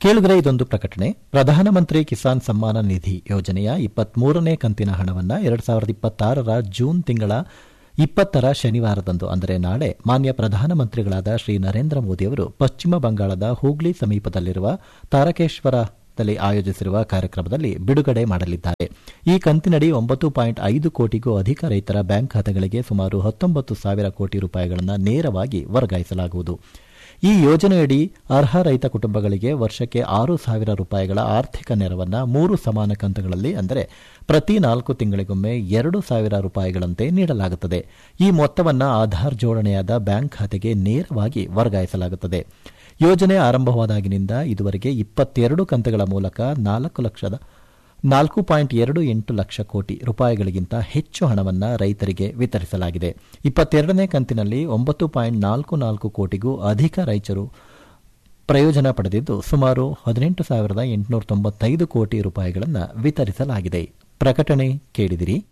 ಕೇಳಿದ್ರೆ ಇದೊಂದು ಪ್ರಕಟಣೆ ಪ್ರಧಾನಮಂತ್ರಿ ಕಿಸಾನ್ ಸಮ್ಮಾನ ನಿಧಿ ಯೋಜನೆಯ ಇಪ್ಪತ್ಮೂರನೇ ಕಂತಿನ ಹಣವನ್ನು ಎರಡ್ ಸಾವಿರದ ಇಪ್ಪತ್ತಾರರ ಜೂನ್ ತಿಂಗಳ ಇಪ್ಪತ್ತರ ಶನಿವಾರದಂದು ಅಂದರೆ ನಾಳೆ ಮಾನ್ಯ ಪ್ರಧಾನಮಂತ್ರಿಗಳಾದ ಶ್ರೀ ನರೇಂದ್ರ ಮೋದಿಯವರು ಪಶ್ಚಿಮ ಬಂಗಾಳದ ಹೂಗ್ಲಿ ಸಮೀಪದಲ್ಲಿರುವ ತಾರಕೇಶ್ವರದಲ್ಲಿ ಆಯೋಜಿಸಿರುವ ಕಾರ್ಯಕ್ರಮದಲ್ಲಿ ಬಿಡುಗಡೆ ಮಾಡಲಿದ್ದಾರೆ ಈ ಕಂತಿನಡಿ ಒಂಬತ್ತು ಪಾಯಿಂಟ್ ಐದು ಕೋಟಿಗೂ ಅಧಿಕ ರೈತರ ಬ್ಯಾಂಕ್ ಖಾತೆಗಳಿಗೆ ಸುಮಾರು ಹತ್ತೊಂಬತ್ತು ಸಾವಿರ ಕೋಟಿ ರೂಪಾಯಿಗಳನ್ನು ನೇರವಾಗಿ ವರ್ಗಾಯಿಸಲಾಗುವುದು ಈ ಯೋಜನೆಯಡಿ ಅರ್ಹ ರೈತ ಕುಟುಂಬಗಳಿಗೆ ವರ್ಷಕ್ಕೆ ಆರು ಸಾವಿರ ರೂಪಾಯಿಗಳ ಆರ್ಥಿಕ ನೆರವನ್ನ ಮೂರು ಸಮಾನ ಕಂತುಗಳಲ್ಲಿ ಅಂದರೆ ಪ್ರತಿ ನಾಲ್ಕು ತಿಂಗಳಿಗೊಮ್ಮೆ ಎರಡು ಸಾವಿರ ರೂಪಾಯಿಗಳಂತೆ ನೀಡಲಾಗುತ್ತದೆ ಈ ಮೊತ್ತವನ್ನು ಆಧಾರ್ ಜೋಡಣೆಯಾದ ಬ್ಯಾಂಕ್ ಖಾತೆಗೆ ನೇರವಾಗಿ ವರ್ಗಾಯಿಸಲಾಗುತ್ತದೆ ಯೋಜನೆ ಆರಂಭವಾದಾಗಿನಿಂದ ಇದುವರೆಗೆ ಇಪ್ಪತ್ತೆರಡು ಕಂತುಗಳ ಮೂಲಕ ನಾಲ್ಕು ಲಕ್ಷದ ನಾಲ್ಕು ಪಾಯಿಂಟ್ ಎರಡು ಎಂಟು ಲಕ್ಷ ಕೋಟಿ ರೂಪಾಯಿಗಳಿಗಿಂತ ಹೆಚ್ಚು ಹಣವನ್ನು ರೈತರಿಗೆ ವಿತರಿಸಲಾಗಿದೆ ಇಪ್ಪತ್ತೆರಡನೇ ಕಂತಿನಲ್ಲಿ ಒಂಬತ್ತು ಪಾಯಿಂಟ್ ನಾಲ್ಕು ನಾಲ್ಕು ಕೋಟಿಗೂ ಅಧಿಕ ರೈತರು ಪ್ರಯೋಜನ ಪಡೆದಿದ್ದು ಸುಮಾರು ಹದಿನೆಂಟು ಸಾವಿರದ ಎಂಟುನೂರ ತೊಂಬತ್ತೈದು ಕೋಟಿ ರೂಪಾಯಿಗಳನ್ನು ವಿತರಿಸಲಾಗಿದೆ ಪ್ರಕಟಣೆ ಕೇಳಿದಿರಿ